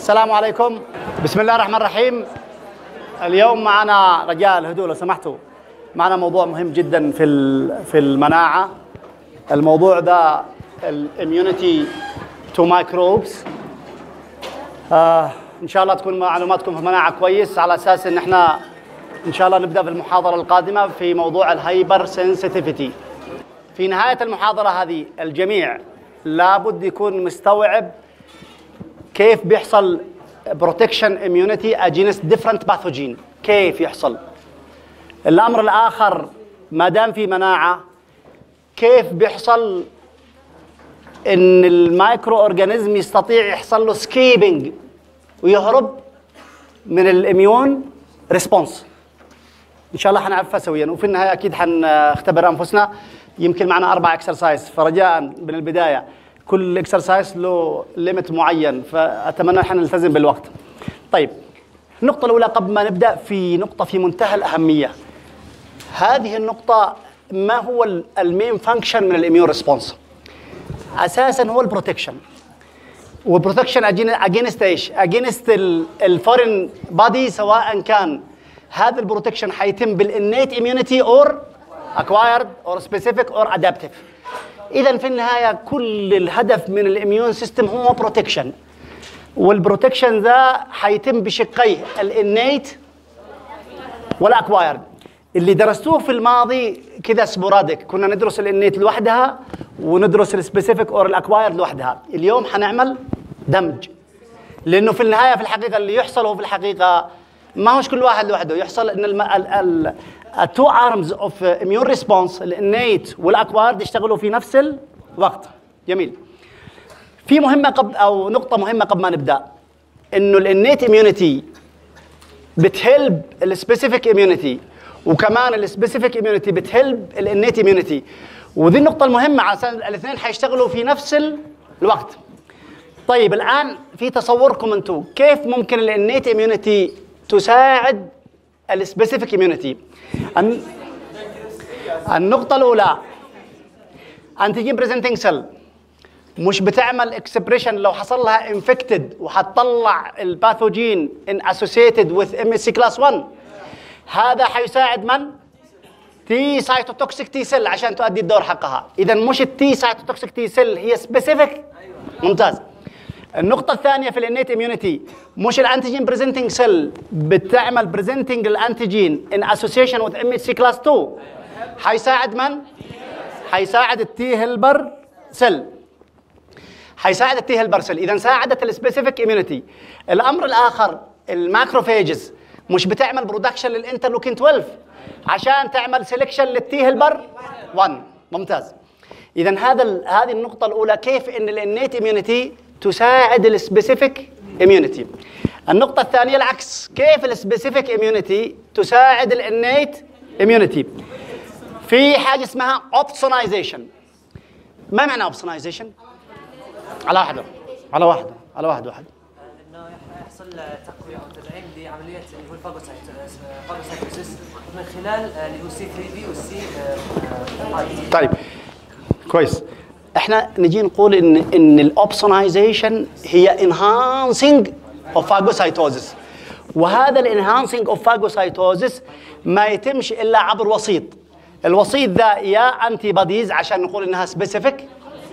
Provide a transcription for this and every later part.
السلام عليكم بسم الله الرحمن الرحيم اليوم معنا رجال هدوء لو سمحتوا معنا موضوع مهم جدا في في المناعه الموضوع ده الاميونيتي تو مايكروبس ان شاء الله تكون معلوماتكم في المناعه كويس على اساس ان احنا ان شاء الله نبدا في المحاضره القادمه في موضوع الهايبر سنسيتيفيتي في نهايه المحاضره هذه الجميع لابد يكون مستوعب كيف بيحصل بروتكشن اميونيتي اجينست ديفرنت باثوجين كيف يحصل الامر الاخر ما دام في مناعه كيف بيحصل ان المايكرو اورجانيزم يستطيع يحصل له سكيبنج ويهرب من الاميون ريسبونس ان شاء الله حنعرفها سويا وفي النهايه اكيد حنختبر انفسنا يمكن معنا اربع اكسرسايز فرجاء من البدايه كل اكسرسايز له ليميت معين فاتمنى احنا نلتزم بالوقت طيب النقطة الأولى قبل ما نبدأ في نقطة في منتهى الأهمية هذه النقطة ما هو المين فانكشن من الاميون ريسبونس أساسا هو البروتكشن وبروتكشن اجينست ايش؟ اجينست الفورين بادي سواء كان هذا البروتكشن حيتم بالانيت اميونيتي اور اكوايرد اور سبيسيفيك اور ادابتيف اذا في النهايه كل الهدف من الاميون سيستم هو بروتكشن والبروتكشن ذا حيتم بشقيه الانيت والاكوايرد اللي درستوه في الماضي كذا سبوراديك كنا ندرس الانيت لوحدها وندرس السبيسيفيك اور الاكوايرد لوحدها اليوم حنعمل دمج لانه في النهايه في الحقيقه اللي يحصل هو في الحقيقه ما هوش كل واحد لوحده يحصل ان الم... ال... ال... التو ارمز اوف اميون ريسبونس الانيت والاكوارد يشتغلوا في نفس الوقت جميل في مهمه قبل او نقطه مهمه قبل ما نبدا انه الانيت اميونيتي بتهلب السبيسيفيك اميونيتي وكمان السبيسيفيك اميونيتي بتهلب الانيت اميونيتي ودي النقطه المهمه عشان الاثنين حيشتغلوا في نفس الوقت طيب الان في تصوركم انتم كيف ممكن الانيت اميونيتي تساعد السبيسيفيك اميونيتي النقطة الأولى أنتيجين بريزنتنج سيل مش بتعمل اكسبريشن لو حصل لها انفكتد وحتطلع الباثوجين ان اسوسيتد وذ ام اس سي كلاس 1 هذا حيساعد من؟ تي سايتوتوكسيك تي سيل عشان تؤدي الدور حقها، إذا مش التي سايتوتوكسيك تي سيل هي سبيسيفيك ممتاز النقطة الثانية في الانيت اميونيتي مش الانتيجين بريزنتنج سيل بتعمل بريزنتنج الانتيجين ان اسوسيشن وذ ام سي كلاس 2 حيساعد من؟ حيساعد التي هيلبر سيل حيساعد التي هيلبر سيل اذا ساعدت السبيسيفيك اميونيتي الامر الاخر الماكروفيجز مش بتعمل برودكشن للانترلوكين 12 عشان تعمل سيلكشن للتي هيلبر 1 ممتاز اذا هذا هذه النقطة الأولى كيف ان الانيت اميونيتي تساعد السبيسيفيك اميونيتي النقطة الثانية العكس كيف السبيسيفيك اميونيتي تساعد الانيت اميونيتي في حاجة اسمها اوبسونايزيشن ما معنى اوبسونايزيشن؟ على واحدة على واحدة على واحد واحد انه يحصل تقويه او تدعيم لعمليه اللي هو الفاجوسايت فاجوسايتوسيس من خلال اللي هو سي 3 بي والسي طيب كويس احنا نجي نقول ان ان الاوبسونايزيشن هي انهانسنج اوف فاجوسايتوزس وهذا الانهانسنج اوف فاجوسايتوزس ما يتمش الا عبر وسيط الوسيط ذا يا انتي بوديز عشان نقول انها سبيسيفيك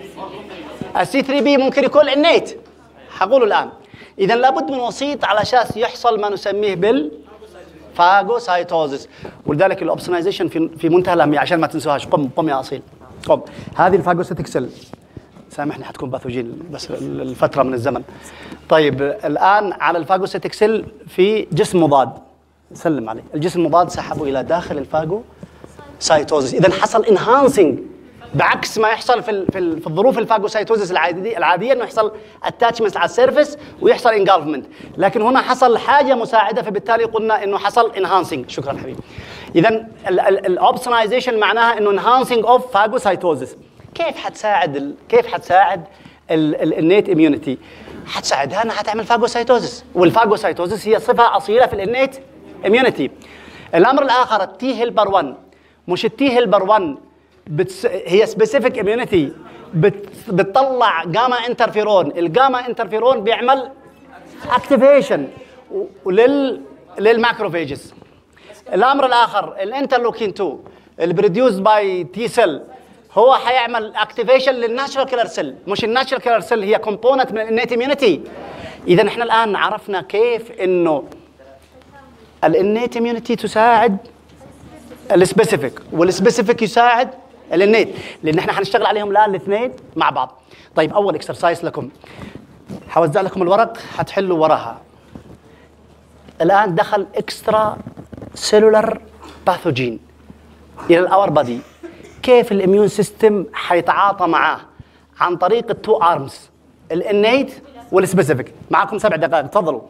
السي 3 بي ممكن يكون انيت حقوله الان اذا لابد من وسيط على اساس يحصل ما نسميه بال فاجوسايتوزس ولذلك الاوبسونايزيشن في في منتهى الاهميه عشان ما تنسوهاش قم قم يا اصيل قم هذه الفاجوسيتك سيل سامحني حتكون باثوجين بس الفتره من الزمن طيب الان على الفاجوسيتك سيل في جسم مضاد سلم عليه الجسم المضاد سحبه الى داخل الفاجو سايتوزس اذا حصل انهانسنج بعكس ما يحصل في ال في, ال في الظروف الفاجوسايتوزس العاديه العاديه انه يحصل اتاتشمنت على السيرفيس ويحصل انجلفمنت لكن هنا حصل حاجه مساعده فبالتالي قلنا انه حصل انهانسنج شكرا حبيبي اذا الاوبسونايزيشن معناها انه انهانسنج اوف فاجوسايتوزس كيف حتساعد ال كيف حتساعد الانيت اميونيتي حتساعدها انها حتعمل فاجوسايتوزس والفاجوسايتوزس هي صفه اصيله في الانيت اميونيتي الامر الاخر التي هيلبر 1 مش التي هيلبر 1 بتس... هي سبيسيفيك اميونيتي بت... بتطلع جاما انترفيرون الجاما انترفيرون بيعمل اكتيفيشن ولل للماكروفيجز الامر الاخر الانترلوكين 2 البروديوس باي تي سيل هو حيعمل اكتيفيشن للناتشرال كيلر سيل مش الناتشرال كيلر سيل هي كومبوننت من الانيت اميونيتي اذا احنا الان عرفنا كيف انه الانيت اميونيتي تساعد السبيسيفيك والسبيسيفيك يساعد الانيت لان احنا حنشتغل عليهم الان الاثنين مع بعض طيب اول اكسرسايز لكم حوزع لكم الورق حتحلوا وراها الان دخل اكسترا سيلولر باثوجين الى الاور بادي كيف الاميون سيستم حيتعاطى معاه عن طريق التو ارمز الانيت والسبيسيفيك معكم سبع دقائق تفضلوا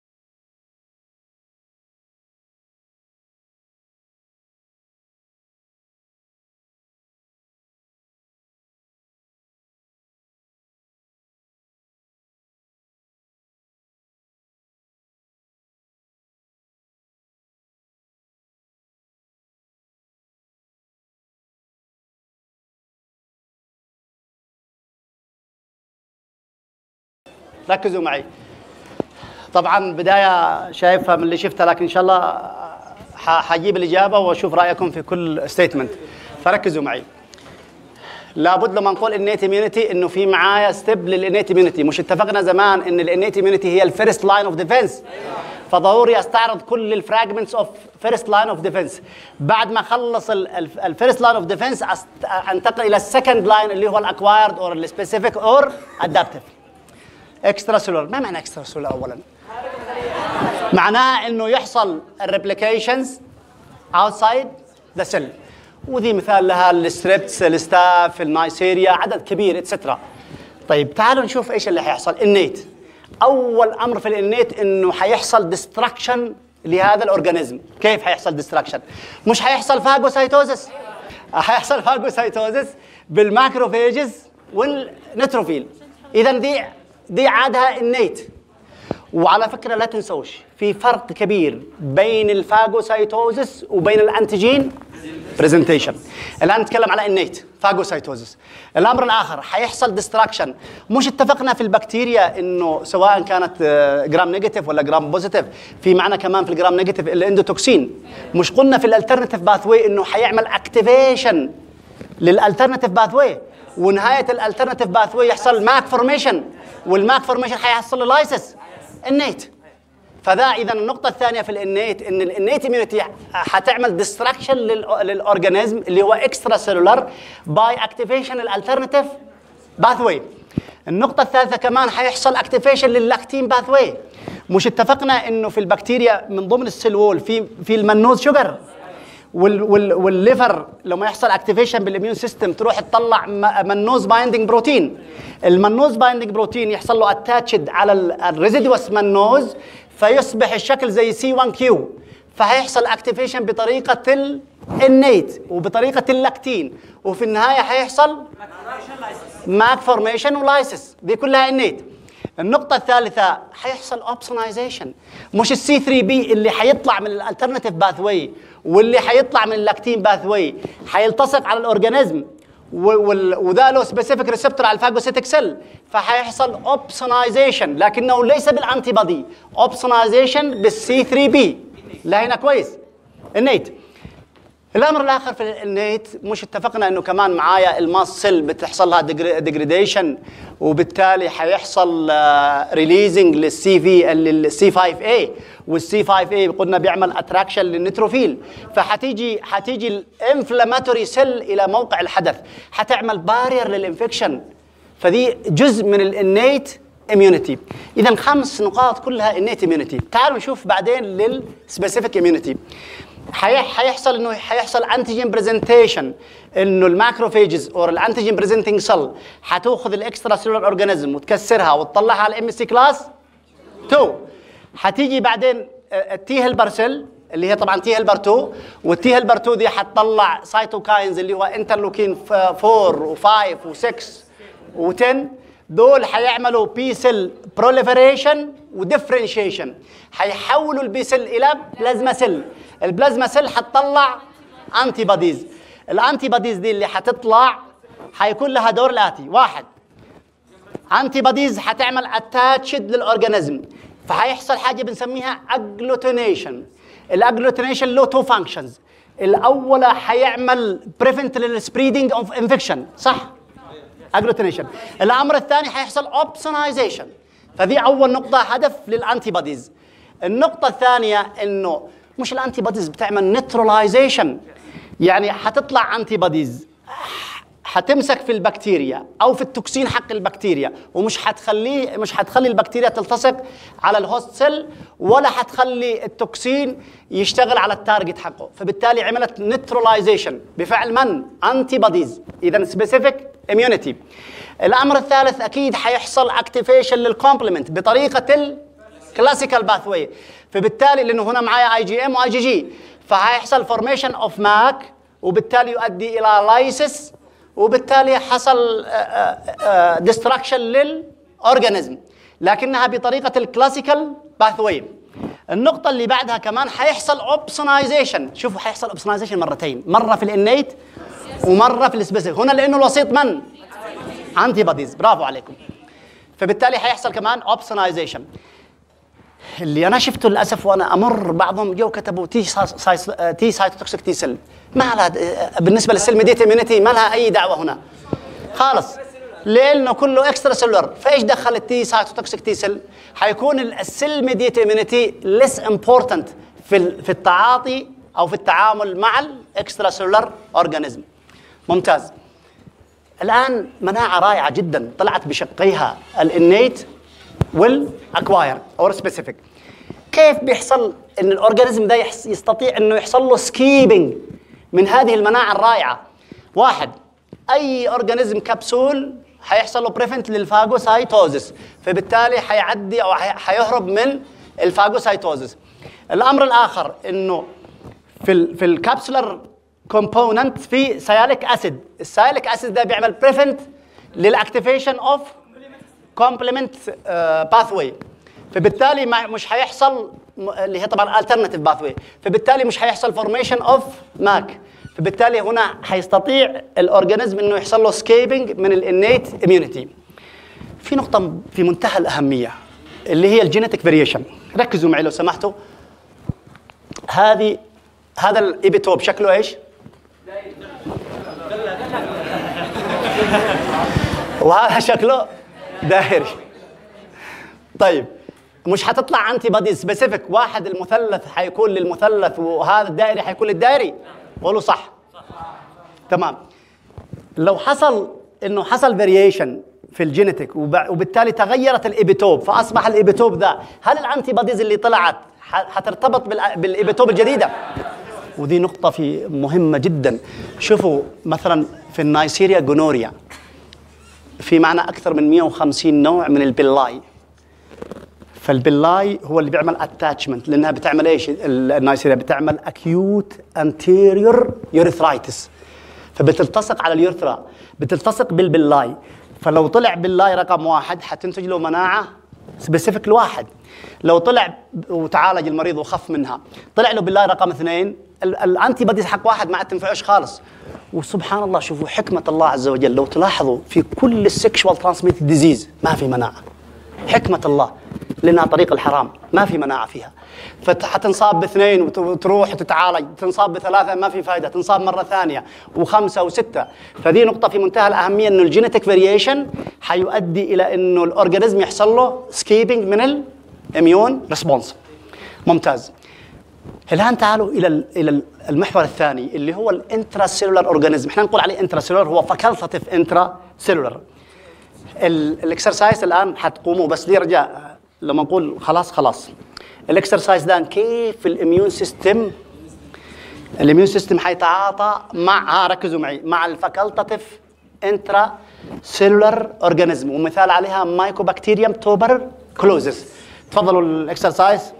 ركزوا معي طبعا بدايه شايفها من اللي شفتها لكن ان شاء الله ح- حجيب الاجابه واشوف رايكم في كل ستيتمنت فركزوا معي لابد لما نقول النيت اميونيتي انه في معايا ستيب للانيت اميونيتي مش اتفقنا زمان ان الانيت اميونيتي هي الفيرست لاين اوف ديفنس فضروري استعرض كل الفراجمنتس اوف فيرست لاين اوف ديفنس بعد ما اخلص الفيرست لاين اوف ديفنس انتقل الى السكند لاين اللي هو الاكوايرد اور السبيسيفيك اور ادابتيف اكسترا سيلولر ما معنى اكسترا سيلولر اولا معناه انه يحصل الريبليكيشنز اوتسايد ذا سيل وذي مثال لها الستريبتس الستاف النايسيريا عدد كبير اتسترا طيب تعالوا نشوف ايش اللي حيحصل النيت اول امر في الانيت انه حيحصل ديستراكشن لهذا الاورجانيزم كيف حيحصل ديستراكشن مش حيحصل فاجوسايتوزس حيحصل فاجوسايتوزس بالماكروفيجز والنتروفيل اذا دي دي عادها النيت وعلى فكره لا تنسوش في فرق كبير بين الفاجوسايتوزس وبين الانتيجين برزنتيشن الان نتكلم على النيت فاجوسايتوزس الامر الاخر حيحصل ديستراكشن مش اتفقنا في البكتيريا انه سواء كانت آه، جرام نيجاتيف ولا جرام بوزيتيف في معنى كمان في الجرام نيجاتيف الاندوتوكسين مش قلنا في الالترناتيف باثوي انه حيعمل اكتيفيشن للالترناتيف باثوي ونهايه الالترناتيف باثوي يحصل ماك فورميشن والماك فورميشن حيحصل له لايسس النيت فذا اذا النقطة الثانية في الانيت ان الانيت اميونيتي حتعمل ديستراكشن للاورجانيزم اللي هو اكسترا سيلولار باي اكتيفيشن الالترناتيف باثوي. النقطة الثالثة كمان حيحصل اكتيفيشن للاكتين باثوي. مش اتفقنا انه في البكتيريا من ضمن السيل وول في في المنوز شوجر وال وال والليفر لما يحصل اكتيفيشن بالاميون سيستم تروح تطلع م- منوز بايندنج بروتين المنوز بايندنج بروتين يحصل له اتاتشد على الريزيدوس منوز فيصبح الشكل زي سي 1 كيو فهيحصل اكتيفيشن بطريقه ال- النيت وبطريقه اللاكتين وفي النهايه حيحصل ماك فورميشن ولايسس دي كلها النيت النقطة الثالثة حيحصل اوبسونايزيشن مش السي 3 بي اللي حيطلع من الالترناتيف باثوي واللي حيطلع من اللاكتين باثوي حيلتصق على الاورجانيزم و- وال- وذا له سبيسيفيك ريسبتور على الفاجوسيتك سيل فحيحصل اوبسونايزيشن لكنه ليس بالانتي بادي اوبسونايزيشن بالسي 3 بي لا هنا كويس النيت الامر الاخر في النيت مش اتفقنا انه كمان معايا الماس سيل بتحصل لها ديجريديشن وبالتالي حيحصل ريليزنج للسي في للسي 5 اي والسي 5 اي قلنا بيعمل اتراكشن للنيتروفيل فحتيجي حتيجي الانفلاماتوري سيل الى موقع الحدث حتعمل بارير للانفكشن فدي جزء من الانيت اميونيتي اذا خمس نقاط كلها انيت اميونيتي تعالوا نشوف بعدين للسبيسيفيك اميونيتي حيحصل انه حيحصل انتيجين برزنتيشن انه الماكروفيجز او الانتيجين بريزنتنج سيل حتاخذ الاكسترا سيلولر اورجانيزم وتكسرها وتطلعها على الام اس سي كلاس 2 حتيجي بعدين التي هيلبر سيل اللي هي طبعا تي هيلبر 2 والتي هيلبر 2 دي حتطلع سايتوكاينز اللي هو انترلوكين 4 و5 و6 و10 دول حيعملوا بي سيل بروليفريشن وديفرنشيشن حيحولوا البي سيل الى بلازما سيل البلازما سيل حتطلع انتي بوديز الانتي بوديز دي اللي حتطلع حيكون لها دور الاتي واحد انتي بوديز حتعمل اتاتشد للاورجانيزم فهيحصل حاجه بنسميها اجلوتينيشن الاجلوتينيشن له تو فانكشنز الاولى هيعمل بريفنت للسبريدنج اوف انفكشن صح اجلوتينيشن الامر الثاني هيحصل اوبسونايزيشن فدي اول نقطه هدف للانتي بوديز النقطه الثانيه انه مش الانتي بوديز بتعمل نيترلايزيشن يعني هتطلع انتي بوديز هتمسك في البكتيريا او في التوكسين حق البكتيريا ومش هتخليه مش هتخلي البكتيريا تلتصق على الهوست سيل ولا هتخلي التوكسين يشتغل على التارجت حقه فبالتالي عملت نيترلايزيشن بفعل من انتي بوديز اذا سبيسيفيك اميونيتي الامر الثالث اكيد حيحصل اكتيفيشن للكومبلمنت بطريقه الكلاسيكال باثوي فبالتالي لانه هنا معايا اي جي ام واي جي جي فهيحصل فورميشن اوف ماك وبالتالي يؤدي الى لايسس وبالتالي حصل ديستراكشن للاورجانيزم لكنها بطريقه الكلاسيكال باثوي النقطة اللي بعدها كمان حيحصل اوبسونايزيشن شوفوا حيحصل اوبسونايزيشن مرتين مرة في الانيت ومرة في السبيسيفيك هنا لانه الوسيط من؟ انتي بوديز برافو عليكم فبالتالي حيحصل كمان اوبسونايزيشن اللي انا شفته للاسف وانا امر بعضهم جو كتبوا تي سايس تي سايتوتوكسيك تي سيل ما لها بالنسبه للسيل ميديت اميونيتي ما لها اي دعوه هنا خالص لانه كله اكسترا سيلولر فايش دخل التي سايتوتوكسيك تي سيل حيكون السيل ميديت اميونيتي ليس امبورتنت في في التعاطي او في التعامل مع الاكسترا سيلولر اورجانيزم ممتاز الان مناعه رائعه جدا طلعت بشقيها الانيت والاكواير او سبيسيفيك كيف بيحصل ان الاورجانيزم ده يستطيع انه يحصل له سكيبنج من هذه المناعه الرائعه واحد اي اورجانيزم كبسول حيحصل له بريفنت للفاجوسايتوزس فبالتالي حيعدي او حيهرب من الفاجوسايتوزس الامر الاخر انه في ال في الكابسولر كومبوننت في سياليك اسيد السياليك اسيد ده بيعمل بريفنت للاكتيفيشن اوف كومبلمنت باثوي فبالتالي مش هيحصل اللي هي طبعا الترناتيف باثوي فبالتالي مش هيحصل فورميشن اوف ماك فبالتالي هنا هيستطيع الاورجانيزم انه يحصل له سكيبنج من الانيت اميونيتي في نقطه في منتهى الاهميه اللي هي الجينيتك فاريشن ركزوا معي لو سمحتوا هذه هذا الايبيتوب شكله ايش؟ وهذا شكله دايري طيب مش هتطلع انتي بادي سبيسيفيك واحد المثلث حيكون للمثلث وهذا الدائري حيكون للدائري قولوا صح تمام لو حصل انه حصل فاريشن في الجينيتيك وبالتالي تغيرت الايبيتوب فاصبح الايبيتوب ذا هل الانتي باديز اللي طلعت حترتبط بالايبيتوب الجديده ودي نقطه في مهمه جدا شوفوا مثلا في النايسيريا جونوريا في معنا اكثر من 150 نوع من البلاي فالبلاي هو اللي بيعمل اتاتشمنت لانها بتعمل ايش النايسيريا بتعمل اكيوت انتيريور يوريثرايتس فبتلتصق على اليورثرا بتلتصق بالبلاي فلو طلع بلاي رقم واحد حتنتج له مناعه سبيسيفيك لواحد لو طلع وتعالج المريض وخف منها طلع له بالله رقم اثنين الانتي بوديز حق واحد ما عاد تنفعوش خالص وسبحان الله شوفوا حكمه الله عز وجل لو تلاحظوا في كل السكشوال ترانسميت ديزيز ما في مناعه حكمه الله لانها طريق الحرام ما في مناعه فيها فحتنصاب باثنين وتروح وتتعالج تنصاب بثلاثه ما في فائده تنصاب مره ثانيه وخمسه وسته فدي نقطه في منتهى الاهميه انه الجينيتك فاريشن حيؤدي الى انه الاورجانيزم يحصل له سكيبنج من الاميون ريسبونس ممتاز الان تعالوا الى الى المحور الثاني اللي هو الانترا سيلولار اورجانيزم احنا نقول عليه انترا سيلولار هو فاكولتاتيف انترا سيلولار الاكسرسايز الان حتقوموا بس لي رجاء لما نقول خلاص خلاص الاكسرسايز ده كيف الاميون سيستم الاميون سيستم حيتعاطى مع ها ركزوا معي مع الفاكولتاتيف انترا سيلولار اورجانيزم ومثال عليها مايكوبكتيريوم توبر كلوزس تفضلوا الاكسرسايز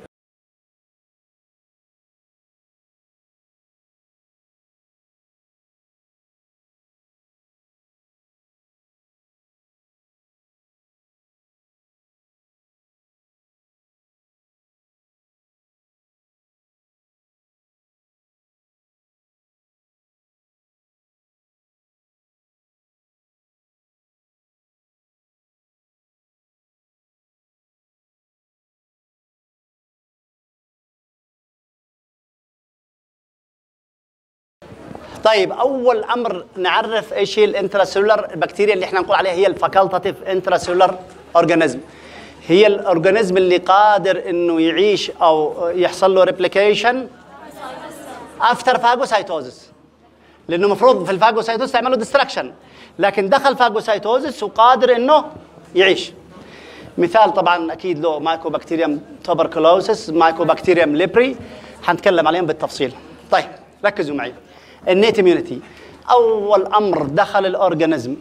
طيب اول امر نعرف ايش هي الانتراسيلولر البكتيريا اللي احنا نقول عليها هي الفاكولتاتيف انتراسيلولر اورجانيزم هي الاورجانيزم اللي قادر انه يعيش او يحصل له ريبليكيشن افتر فاجوسايتوزس لانه المفروض في الفاجوسايتوزس تعمل له ديستراكشن لكن دخل فاجوسايتوزس وقادر انه يعيش مثال طبعا اكيد له مايكوبكتيريوم توبركلوسس مايكوبكتيريوم ليبري حنتكلم عليهم بالتفصيل طيب ركزوا معي النيت اميونيتي اول امر دخل الاورجانيزم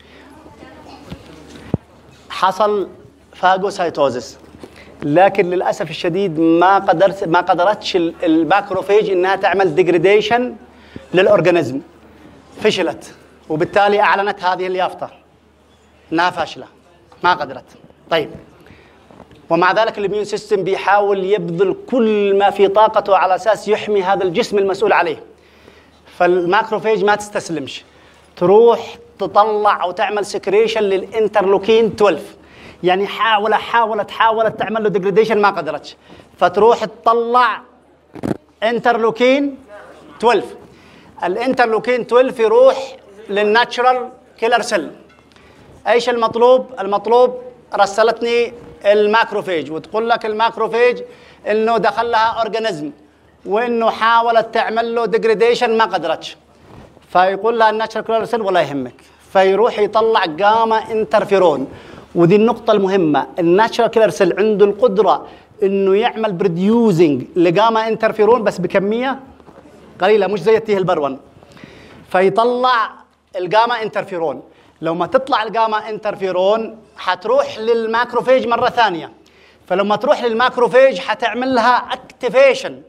حصل فاجوسايتوزس لكن للاسف الشديد ما قدرت ما قدرتش ال- الماكروفيج انها تعمل ديجريديشن للاورجانيزم فشلت وبالتالي اعلنت هذه اليافطه انها فاشله ما قدرت طيب ومع ذلك الاميون سيستم بيحاول يبذل كل ما في طاقته على اساس يحمي هذا الجسم المسؤول عليه فالماكروفيج ما تستسلمش تروح تطلع او تعمل سكريشن للانترلوكين 12 يعني حاولت حاولت حاولت تعمل له ديجريديشن ما قدرتش فتروح تطلع انترلوكين 12 الانترلوكين 12 يروح للناتشرال كيلر سيل ايش المطلوب؟ المطلوب رسلتني الماكروفيج وتقول لك الماكروفيج انه دخل لها اورجانيزم وانه حاولت تعمل له ديجريديشن ما قدرتش فيقول لها الناتشرال كلر سيل ولا يهمك فيروح يطلع جاما انترفيرون ودي النقطة المهمة الناتشرال كيلر سيل عنده القدرة انه يعمل بروديوزنج لجاما انترفيرون بس بكمية قليلة مش زي التيه البرون فيطلع الجاما انترفيرون لو ما تطلع الجاما انترفيرون حتروح للماكروفيج مره ثانيه فلما تروح للماكروفيج حتعمل لها اكتيفيشن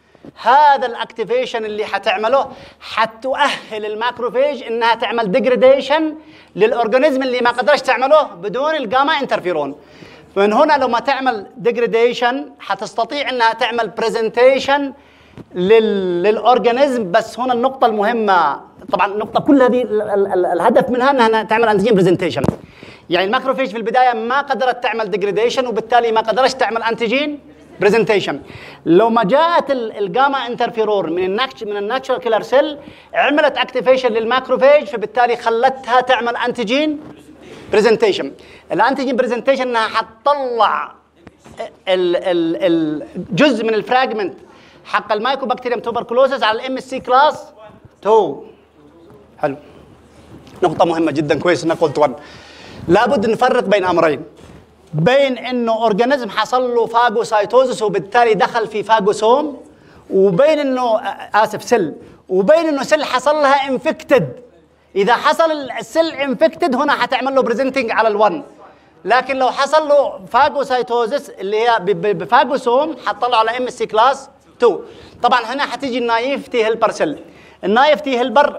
هذا الاكتيفيشن اللي حتعمله حتؤهل الماكروفيج انها تعمل ديجريديشن للاورجانيزم اللي ما قدرش تعمله بدون الجاما انترفيرون من هنا لما تعمل ديجريديشن حتستطيع انها تعمل برزنتيشن لل... للاورجانيزم بس هنا النقطه المهمه طبعا النقطه كل هذه ال... ال... ال... الهدف منها انها تعمل انتيجين برزنتيشن يعني الماكروفيج في البدايه ما قدرت تعمل ديجريديشن وبالتالي ما قدرتش تعمل انتيجين برزنتيشن لو ما جاءت ال- الجاما انترفيرور من الناتش من الناتشرال كيلر سيل عملت اكتيفيشن للماكروفيج فبالتالي خلتها تعمل انتيجين برزنتيشن الانتيجين برزنتيشن انها حتطلع ال- ال- الجزء من الفراجمنت حق المايكوبكتيريوم توبركلوسس على الام اس سي كلاس 2 حلو نقطة مهمة جدا كويس انك قلت 1 لابد نفرق بين امرين بين انه اورجانيزم حصل له فاجوسايتوزس وبالتالي دخل في فاجوسوم وبين انه آه، اسف سل وبين انه سل حصل لها انفكتد اذا حصل السل انفكتد هنا حتعمل له بريزنتنج على الون لكن لو حصل له فاجوسايتوزس اللي هي ب- ب- بفاجوسوم حتطلع على ام اس سي كلاس 2 طبعا هنا حتيجي النايف تي هيلبر سيل النايف تي هيلبر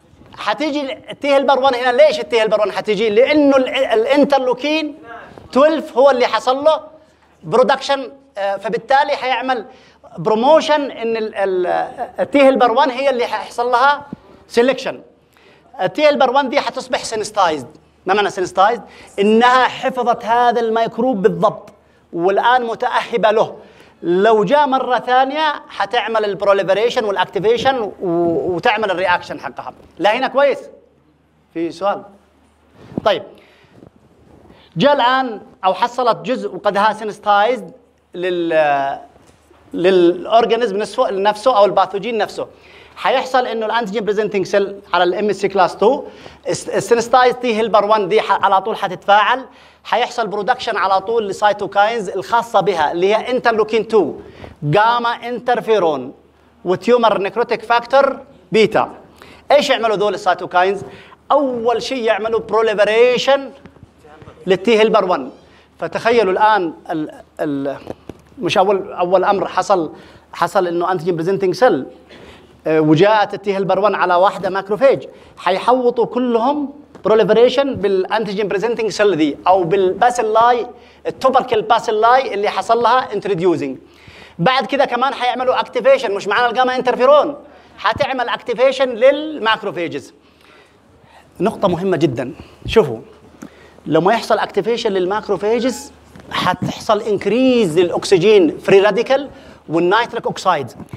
حتيجي التي هيلبر 1 هنا ليش التي هيلبر 1 حتيجي لانه ال- الانترلوكين 12 هو اللي حصل له برودكشن فبالتالي حيعمل بروموشن ان التي هيلبر 1 هي اللي حيحصل لها سيلكشن التي هيلبر 1 دي حتصبح سينستايزد ما معنى سينستايزد انها حفظت هذا الميكروب بالضبط والان متاهبه له لو جاء مره ثانيه حتعمل البروليفريشن والاكتيفيشن و- وتعمل الرياكشن حقها لا هنا كويس في سؤال طيب جاء الان او حصلت جزء وقدها سينستايزد لل للاورجانيزم نفسه نفسه او الباثوجين نفسه حيحصل انه الانتيجين بريزنتنج سيل على الام اس سي كلاس 2 السينستايز تي هيلبر 1 دي ح- على طول حتتفاعل حيحصل برودكشن على طول لسيتوكاينز الخاصه بها اللي هي انترلوكين 2 جاما انترفيرون وتيومر نيكروتيك فاكتور بيتا ايش يعملوا دول السيتوكاينز اول شيء يعملوا بروليفريشن للتي هيلبر 1 فتخيلوا الان ال ال مش اول اول امر حصل حصل انه انتيجين بريزنتنج سيل وجاءت التي هيلبر 1 على واحده ماكروفيج حيحوطوا كلهم بروليفريشن بالانتيجين بريزنتنج سيل دي او بالباسيلاي التوبركل باسيلاي اللي حصل لها انتروديوزنج بعد كده كمان حيعملوا اكتيفيشن مش معانا الجاما انترفيرون حتعمل اكتيفيشن للماكروفيجز نقطة مهمة جدا شوفوا لما يحصل اكتيفيشن للماكروفيجز حتحصل انكريز للاكسجين فري راديكال والنيتريك اوكسايد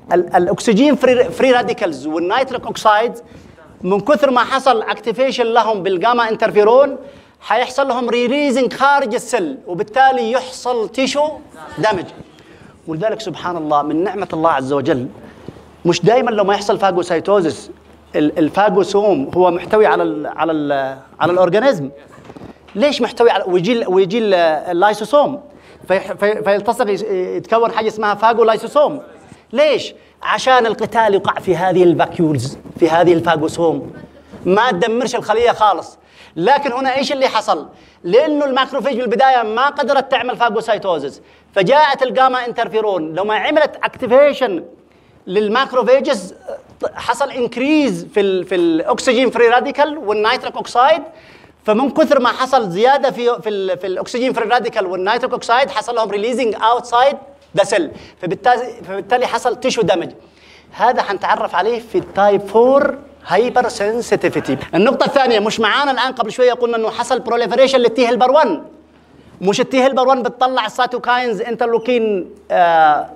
ال- الاكسجين فري, فري راديكالز والنيتريك اوكسايد من كثر ما حصل اكتيفيشن لهم بالجاما انترفيرون حيحصل لهم ريليزنج خارج السل وبالتالي يحصل تيشو دامج ولذلك سبحان الله من نعمه الله عز وجل مش دائما لو ما يحصل فاجوسايتوزس ال- الفاجوسوم هو محتوي على ال على ال على الاورجانيزم ليش محتوي على ويجي ال- ويجي ال- اللايسوسوم في في فيلتصق يس- يتكون حاجه اسمها فاجو لايسوسوم ليش عشان القتال يقع في هذه الفاكيولز في هذه الفاجوسوم ما تدمرش الخليه خالص لكن هنا ايش اللي حصل لانه الماكروفيج بالبدايه ما قدرت تعمل فاجوسايتوزس فجاءت الجاما انترفيرون لو ما عملت اكتيفيشن للماكروفيجز حصل انكريز في ال في الاكسجين فري راديكال والنيتريك اوكسايد فمن كثر ما حصل زياده في في, ال في الاكسجين فري راديكال والنيتريك اوكسايد حصل لهم ريليزنج اوتسايد ذا سيل فبالتالي فبالتالي حصل تيشو دامج هذا حنتعرف عليه في التايب 4 هايبر سنسيتيفيتي النقطه الثانيه مش معانا الان قبل شويه قلنا انه حصل بروليفريشن للتي هيلبر 1 مش التي هيلبر 1 بتطلع السيتوكاينز انترلوكين آه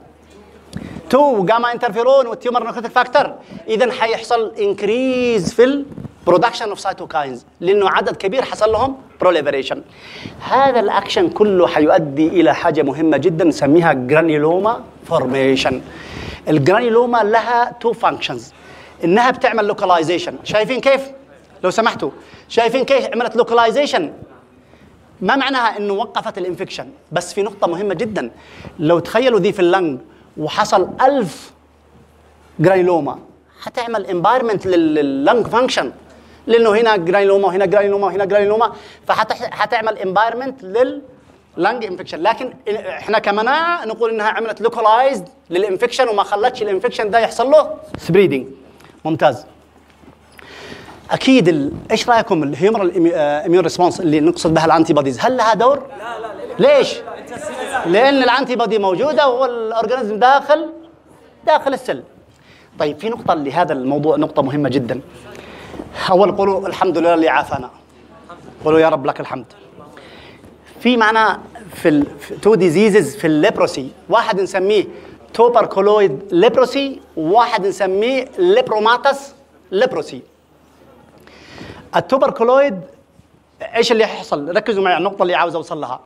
2 وجاما انترفيرون والتيومر نيكوتيك فاكتور اذا حيحصل انكريز في البرودكشن اوف سيتوكاينز لانه عدد كبير حصل لهم بروليفريشن هذا الاكشن كله حيؤدي الى حاجه مهمه جدا نسميها جرانيولوما فورميشن الجرانيولوما لها تو فانكشنز انها بتعمل لوكاليزيشن شايفين كيف لو سمحتوا شايفين كيف عملت لوكاليزيشن ما معناها انه وقفت الانفكشن بس في نقطه مهمه جدا لو تخيلوا ذي في اللنج وحصل ألف جرانيلوما حتعمل انفايرمنت لللنج فانكشن لانه هنا جرانيلوما وهنا جرانيلوما وهنا جرانيلوما فحتعمل انفايرمنت لللنج انفكشن لكن احنا كمناعه نقول انها عملت لوكالايزد للانفكشن وما خلتش الانفكشن ده يحصل له سبريدنج ممتاز اكيد ال- ايش رايكم الهيومرال اميون ريسبونس اللي نقصد بها الانتي بوديز هل لها دور؟ لا لا ليش؟ لان الانتي بودي موجوده والاورجانيزم داخل داخل السل طيب في نقطه لهذا الموضوع نقطه مهمه جدا اول قولوا الحمد لله اللي عافانا قولوا يا رب لك الحمد في معنا في ال تو ديزيزز في الليبروسي واحد نسميه توبركولويد ليبروسي وواحد نسميه ليبروماتس ليبروسي التوبركولويد ايش اللي يحصل ركزوا معي على النقطه اللي عاوز اوصل لها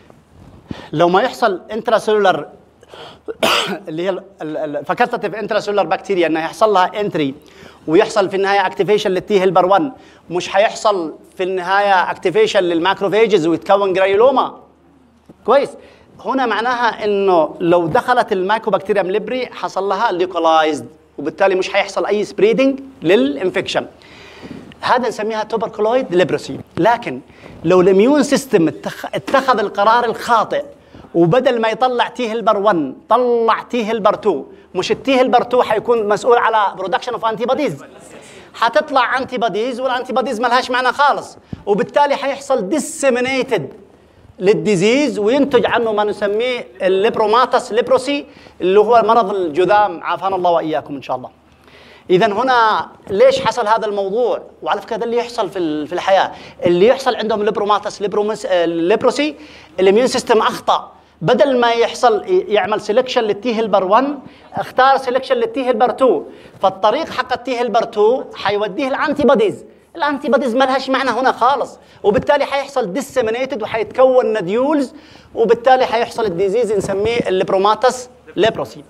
لو ما يحصل انتراسيلولر اللي هي الفاكولتاتيف انتراسيلولر بكتيريا انها يحصل لها انتري ويحصل في النهايه اكتيفيشن للتي هيلبر 1 مش هيحصل في النهايه اكتيفيشن للماكروفيجز ويتكون جرانيولوما كويس هنا معناها انه لو دخلت المايكوبكتيريا ليبري حصل لها ليوكلايزد وبالتالي مش هيحصل اي سبريدنج للانفكشن هذا نسميها توبركلويد ليبروسي لكن لو الاميون سيستم اتخ- اتخذ القرار الخاطئ وبدل ما يطلع تي هيلبر 1 طلع تي هيلبر 2 مش التي هيلبر 2 حيكون مسؤول على برودكشن اوف انتي بوديز حتطلع انتي بوديز والانتي بوديز ملهاش معنى خالص وبالتالي حيحصل ديسيمينيتد للديزيز وينتج عنه ما نسميه الليبروماتس ليبروسي اللي هو مرض الجذام عافانا الله واياكم ان شاء الله اذا هنا ليش حصل هذا الموضوع وعلى فكره ده اللي يحصل في ال- في الحياه اللي يحصل عندهم ليبروماتس ليبرومس آه، ليبروسي الاميون سيستم اخطا بدل ما يحصل ي- يعمل سelection للتي هيلبر 1 اختار سelection للتي هيلبر 2 فالطريق حق التي هيلبر 2 حيوديه الانتي بوديز الانتي بوديز ما لهاش معنى هنا خالص وبالتالي حيحصل ديسيمينيتد وحيتكون نديولز وبالتالي حيحصل الديزيز نسميه الليبروماتس ليبروسي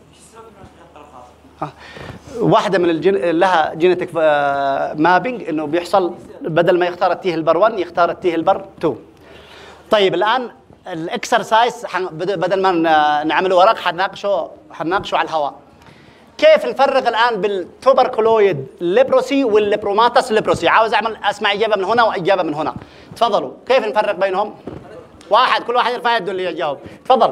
ها. واحدة من الجن... لها جينيتك مابينج انه بيحصل بدل ما يختار التي هيلبر 1 يختار التي هيلبر 2 طيب الان الاكسرسايز حن... بد- بدل ما ن- نعمله ورق حنناقشه حنناقشه على الهواء كيف نفرق الان بالتوبركلويد ليبروسي والليبروماتس ليبروسي عاوز اعمل اسمع اجابه من هنا واجابه من هنا تفضلوا كيف نفرق بينهم واحد كل واحد يرفع يده اللي يجاوب تفضل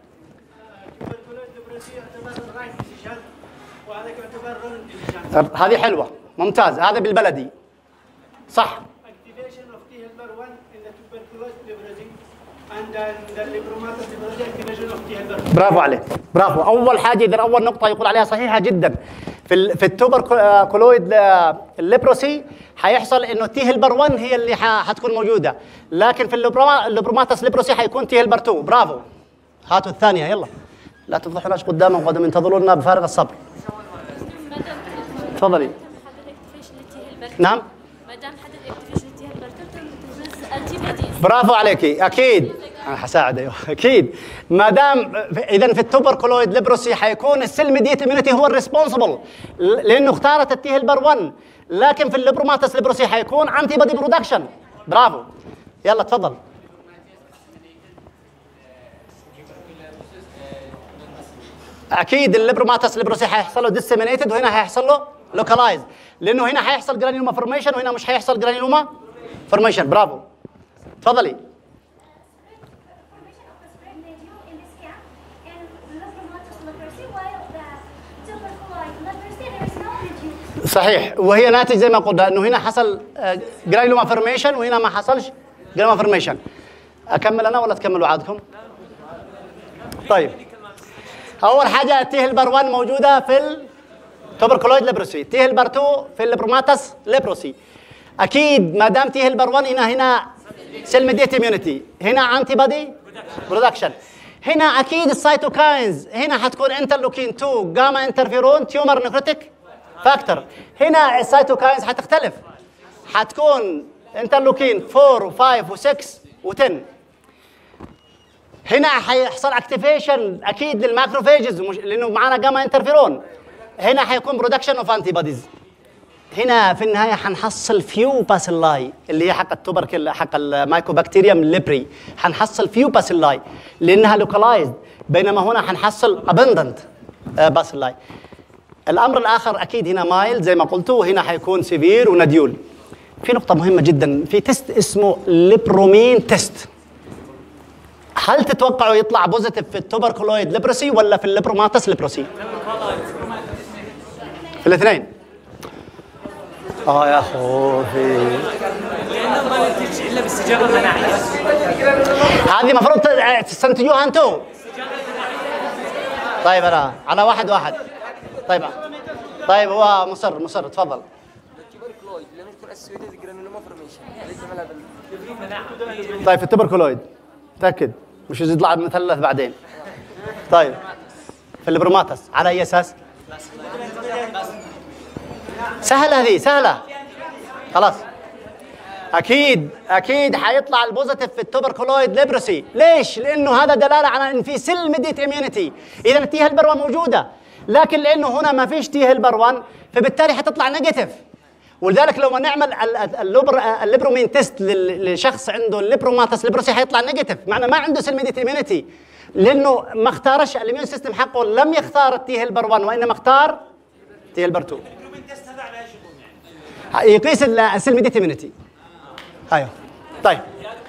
وهذا يعتبر رول هذه حلوه ممتاز هذا بالبلدي صح activation of T helper 1 in the tuberculosis leprosy and then the lepromatous leprosy activation of T helper برافو عليك برافو اول حاجه اذا اول نقطه يقول عليها صحيحه جدا في ال في التوبركلويد الليبروسي حيحصل انه تي هيلبر 1 هي اللي ح- حتكون موجوده لكن في الليبروما- الليبروماتس ليبروسي حيكون تي هيلبر 2 برافو هاتوا الثانيه يلا لا تفضحوناش قدامهم قدام ينتظرونا بفارغ الصبر تفضلي نعم ما دام حدد اكتيفيشن تي هالبرتر انتي بوديز برافو عليكي اكيد انا حساعد ايوه اكيد ما دام اذا في التوبركلويد ليبروسي حيكون السيل ميديت اميونيتي هو الريسبونسبل لانه اختارت التي هيلبر 1 لكن في الليبروماتس ليبروسي حيكون انتي بودي برودكشن برافو يلا تفضل اكيد الليبروماتس ليبروسي حيحصل له ديسيمينيتد وهنا حيحصل له لوكالايز لانه هنا حيحصل جرانيوما فورميشن وهنا مش حيحصل جرانيوما فورميشن برافو تفضلي صحيح وهي ناتج زي ما قلنا انه هنا حصل جرانيوما فورميشن وهنا ما حصلش جرانيوما فورميشن اكمل انا ولا تكملوا عادكم؟ طيب اول حاجه تي هيلبر 1 موجوده في التوبركلويد ليبروسي تي هيلبر 2 في الليبروماتس ليبروسي اكيد ما دام تي هيلبر 1 هنا هنا سيل ميديت اميونيتي هنا انتي بودي برودكشن هنا اكيد السيتوكاينز هنا حتكون انترلوكين 2 جاما انترفيرون تيومر نيكروتيك فاكتور هنا السيتوكاينز حتختلف حتكون انترلوكين 4 و5 و6 و10 هنا حيحصل اكتيفيشن اكيد للماكروفيجز مش لانه معانا جاما انترفيرون هنا حيكون برودكشن اوف انتي بوديز هنا في النهايه حنحصل فيو باسيلاي اللي هي حق التوبركل حق المايكوبكتيريوم ليبري حنحصل فيو باسيلاي لانها لوكالايزد بينما هنا حنحصل ابندنت باسيلاي الامر الاخر اكيد هنا مايل زي ما قلتوا وهنا حيكون سيفير ونديول في نقطه مهمه جدا في تيست اسمه ليبرومين تيست هل تتوقعوا يطلع بوزيتيف في التوبركلويد ليبروسي ولا في الليبروماتس ليبروسي؟ في الاثنين اه يا خوفي لانه ما ننتج الا باستجابه مناعيه هذه المفروض تستنتجوها انتم طيب انا على واحد واحد طيب طيب هو مصر مصر تفضل طيب في التبركلويد تاكد مش يطلع مثلث بعدين طيب في البروماتس على اي اساس؟ سهله هذه سهله خلاص اكيد اكيد حيطلع البوزيتيف في التوبركلويد ليبروسي ليش لانه هذا دلاله على ان في سيل ميديت اميونيتي اذا التي هيلبر 1 موجوده لكن لانه هنا ما فيش تي هيلبر 1 فبالتالي حتطلع نيجاتيف ولذلك لو ما نعمل ال- ال- اللوبر الليبرومين تيست لل- لشخص عنده الليبروماتس ليبروسي حيطلع نيجاتيف معنى ما عنده سيل ميديت اميونيتي لانه ما اختارش الاميون سيستم حقه لم يختار التي هيلبر 1 وانما اختار تي هيلبر 2 يقيس ال- السيل ميديت اميونيتي ايوه طيب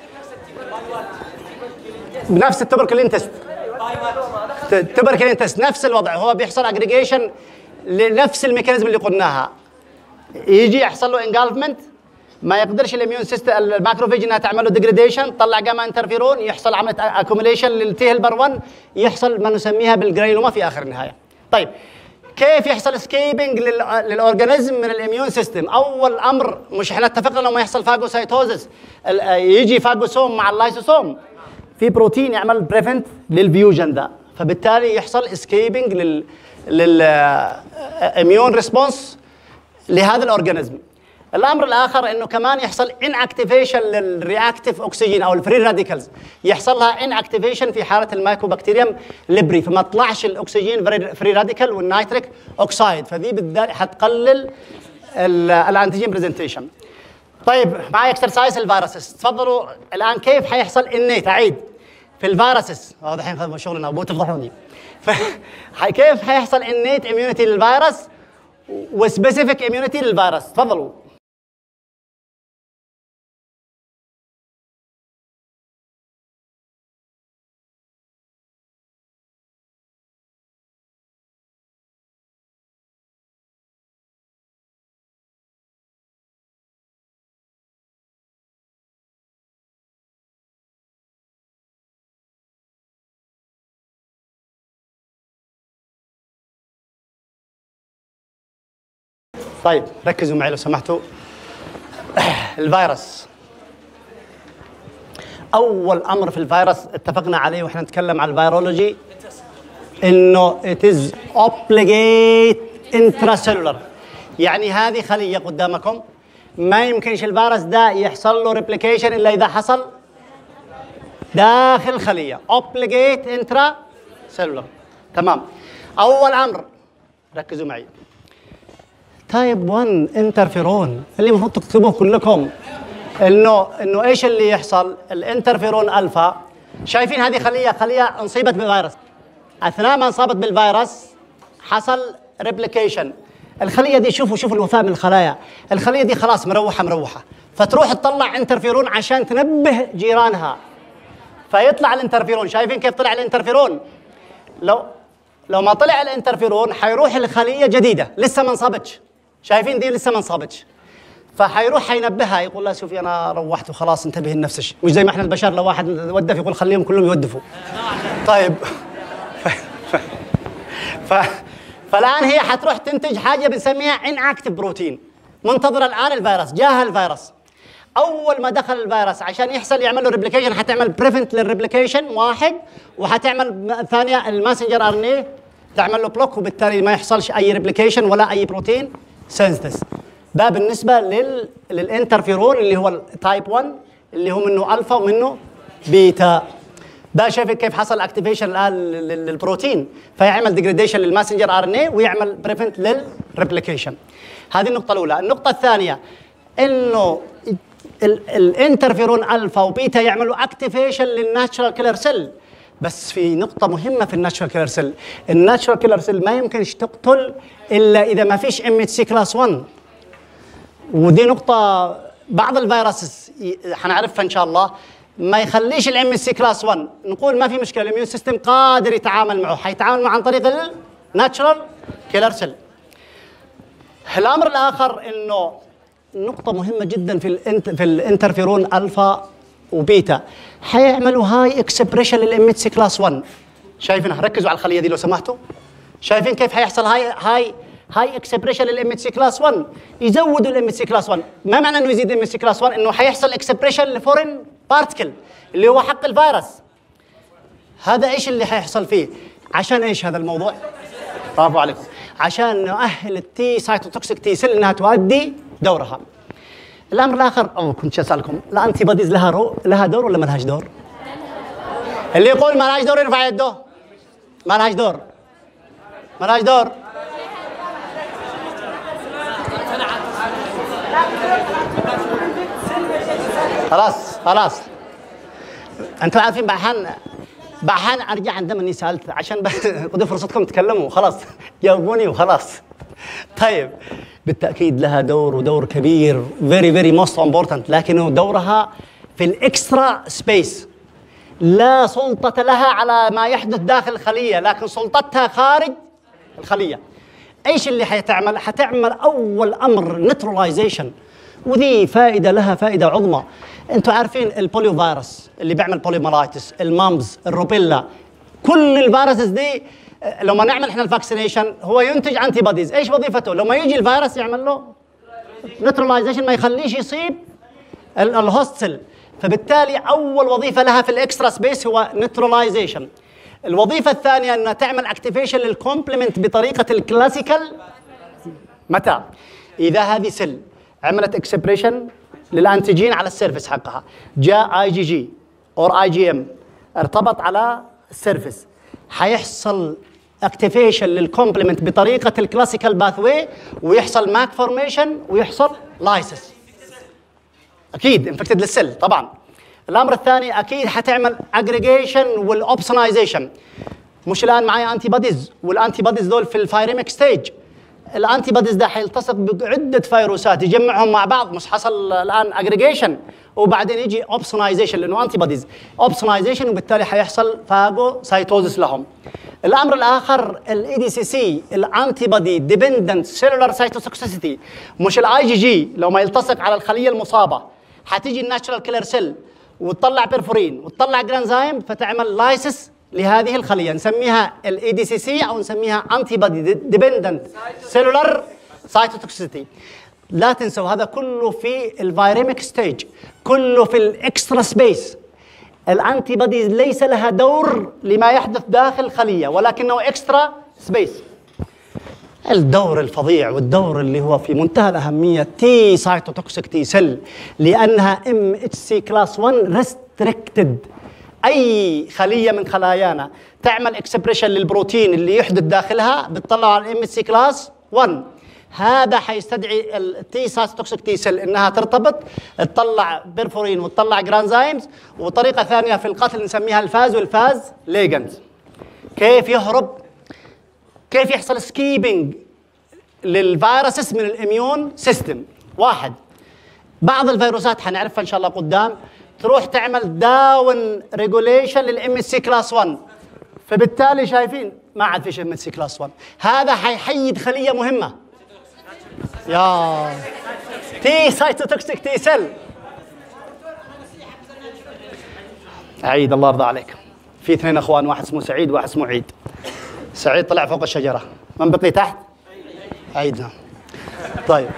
بنفس التوبركلين تيست التوبركلين تيست نفس الوضع هو بيحصل اجريجيشن لنفس الميكانيزم اللي قلناها يجي يحصل له انجلفمنت ما يقدرش الاميون سيستم الماكروفيج انها تعمل له ديجريديشن تطلع جاما انترفيرون يحصل عمليه اكوميليشن للتي هيلبر 1 يحصل ما نسميها بالجرانيلوما في اخر النهايه طيب كيف يحصل سكيبنج للاورجانيزم من الاميون سيستم اول امر مش احنا اتفقنا لما يحصل فاجوسايتوزس ال- آه، يجي فاجوسوم مع اللايسوسوم في بروتين يعمل بريفنت للفيوجن ده فبالتالي يحصل اسكيبنج لل للاميون ريسبونس لهذا الاورجانيزم الامر الاخر انه كمان يحصل ان اكتيفيشن للرياكتيف اوكسجين او الفري راديكالز يحصل لها ان اكتيفيشن في حاله المايكوبكتيريوم ليبري فما طلعش الاكسجين فري راديكال والنيتريك اوكسايد فذي بالذات حتقلل ال- الانتيجين برزنتيشن طيب معي اكسرسايز الفيروسز تفضلوا الان كيف حيحصل انيت اعيد في الفيروسز اه دحين خذوا شغلنا ابو تفضحوني ف... ح- كيف حيحصل انيت اميونيتي للفيروس وسبيسيفيك اميونيتي للفيروس تفضلوا طيب ركزوا معي لو سمحتوا الفيروس اول امر في الفيروس اتفقنا عليه واحنا نتكلم عن الفيرولوجي انه it is obligate intracellular يعني هذه خليه قدامكم ما يمكنش الفيروس ده يحصل له ريبليكيشن الا اذا حصل داخل الخليه obligate intracellular تمام اول امر ركزوا معي تايب 1 انترفيرون اللي المفروض تكتبوه كلكم انه انه ايش اللي يحصل الانترفيرون الفا شايفين هذه خليه خليه انصيبت بالفيروس اثناء ما انصابت بالفيروس حصل ريبليكيشن الخليه دي شوفوا شوفوا الوفاء من الخلايا الخليه دي خلاص مروحه مروحه فتروح تطلع انترفيرون عشان تنبه جيرانها فيطلع الانترفيرون شايفين كيف طلع الانترفيرون لو لو ما طلع الانترفيرون حيروح لخليه جديده لسه ما انصابتش شايفين دي لسه ما انصابتش فحيروح حينبهها يقول لها شوفي انا روحت وخلاص انتبهي لنفسك مش زي ما احنا البشر لو واحد ودف يقول خليهم كلهم يودفوا طيب ف... ف... ف... فالان هي حتروح تنتج حاجه بنسميها ان اكتف بروتين منتظره الان الفيروس جاها الفيروس اول ما دخل الفيروس عشان يحصل يعمل له ريبليكيشن حتعمل بريفنت للريبليكيشن واحد وحتعمل م- ثانيه الماسنجر ار ان اي تعمل له بلوك وبالتالي ما يحصلش اي ريبليكيشن ولا اي بروتين سينثيس ده بالنسبه لل للانترفيرون اللي هو التايب 1 اللي هو منه الفا ومنه بيتا ده شايف كيف حصل اكتيفيشن الان لل- للبروتين فيعمل ديجريديشن للماسنجر ار ان اي ويعمل بريفنت للريبليكيشن هذه النقطه الاولى النقطه الثانيه انه ال- الانترفيرون الفا وبيتا يعملوا اكتيفيشن للناتشرال كيلر سيل بس في نقطة مهمة في الناتشرال كيلر سيل، الناتشرال كيلر سيل ما يمكنش تقتل إلا إذا ما فيش ام اتش سي كلاس 1 ودي نقطة بعض الفيروسز ي- حنعرفها إن شاء الله ما يخليش الام اس سي كلاس 1 نقول ما في مشكلة الاميون سيستم قادر يتعامل معه حيتعامل معه عن طريق الناتشرال كيلر سيل الامر الاخر انه نقطة مهمة جدا في الانت في الانترفيرون الفا وبيتا حيعملوا هاي اكسبريشن للام سي كلاس 1 شايفينها ركزوا على الخلية دي لو سمحتوا شايفين كيف حيحصل هاي هاي هاي اكسبريشن للام سي كلاس 1 يزودوا الام سي كلاس 1 ما معنى انه يزيد الام سي كلاس 1 انه حيحصل اكسبريشن لفورين بارتكل اللي هو حق الفيروس هذا ايش اللي حيحصل فيه عشان ايش هذا الموضوع برافو عليكم عشان نؤهل التي سايتوتوكسيك تي سيل انها تؤدي دورها الامر الاخر او كنت اسالكم الانتي بوديز لها رو لها دور ولا ما لهاش دور؟ اللي يقول ما لهاش دور يرفع يده ما لهاش دور ما لهاش دور خلاص خلاص انتوا عارفين بحان بحان ارجع عندما اني سالت عشان ب- خذوا فرصتكم تكلموا خلاص جاوبوني وخلاص طيب بالتاكيد لها دور ودور كبير فيري فيري موست امبورتنت لكنه دورها في الاكسترا سبيس لا سلطة لها على ما يحدث داخل الخلية لكن سلطتها خارج الخلية ايش اللي حتعمل؟ حتعمل اول امر نيترلايزيشن وذي فائدة لها فائدة عظمى انتم عارفين البوليو فيروس اللي بيعمل بوليومالايتس المامز الروبيلا كل الفيروسز دي آه، لما نعمل احنا الفاكسينيشن هو ينتج انتي بوديز ايش وظيفته لما يجي الفيروس يعمل له نيترلايزيشن ما يخليش يصيب ال- الهوست سيل فبالتالي اول وظيفه لها في الاكسترا سبيس هو نيترلايزيشن الوظيفه الثانيه انها تعمل اكتيفيشن للكومبلمنت بطريقه الكلاسيكال متى اذا هذه سيل عملت اكسبريشن للانتيجين على السيرفس حقها جاء اي جي جي اور اي جي ام ارتبط على السيرفس حيحصل اكتيفيشن للكومبلمنت بطريقه الكلاسيكال باثوي ويحصل ماك فورميشن ويحصل لايسس اكيد انفكتد للسيل طبعا الامر الثاني اكيد حتعمل اجريجيشن والاوبسونايزيشن مش الان معايا انتي بوديز والانتي بوديز دول في الفايريميك ستيج الانتي بوديز ده حيلتصق بعده فيروسات يجمعهم مع بعض مش حصل الان اجريجيشن وبعدين يجي اوبسونايزيشن لانه انتي بوديز اوبسونايزيشن وبالتالي حيحصل فاجو سايتوزس لهم الامر الاخر الاي دي سي سي الانتي بودي ديبندنت سيلولار سايتوتوكسيسيتي مش الاي جي جي لو ما يلتصق على الخليه المصابه حتيجي الناتشرال كيلر سيل وتطلع بيرفورين وتطلع جرانزايم فتعمل لايسس لهذه الخليه نسميها الاي دي سي سي او نسميها انتي بودي ديبندنت سيلولار سايتوتوكسيتي لا تنسوا هذا كله في الفايريميك ستيج كله في الاكسترا سبيس الانتي بوديز ليس لها دور لما يحدث داخل الخليه ولكنه اكسترا سبيس الدور الفظيع والدور اللي هو في منتهى الاهميه تي سايتوتوكسيك تي سيل لانها ام اتش سي كلاس 1 ريستريكتد اي خليه من خلايانا تعمل اكسبريشن للبروتين اللي يحدث داخلها بتطلع على الام اتش سي كلاس 1 هذا حيستدعي التي سايتوتوكسيك تي سيل انها ترتبط تطلع بيرفورين وتطلع جرانزايمز وطريقه ثانيه في القتل نسميها الفاز والفاز ليجنز كيف يهرب كيف يحصل سكيبنج للفيروسز من الاميون سيستم واحد بعض الفيروسات حنعرفها ان شاء الله قدام تروح تعمل داون ريجوليشن للام اس سي كلاس 1 فبالتالي شايفين ما عاد فيش ام اس سي كلاس 1 هذا حيحيد خليه مهمه يا تي سايتوتوكسيك تي سيل عيد الله يرضى عليك في اثنين اخوان واحد اسمه سعيد وواحد اسمه عيد سعيد طلع فوق الشجره من بقي تحت عيد نعم طيب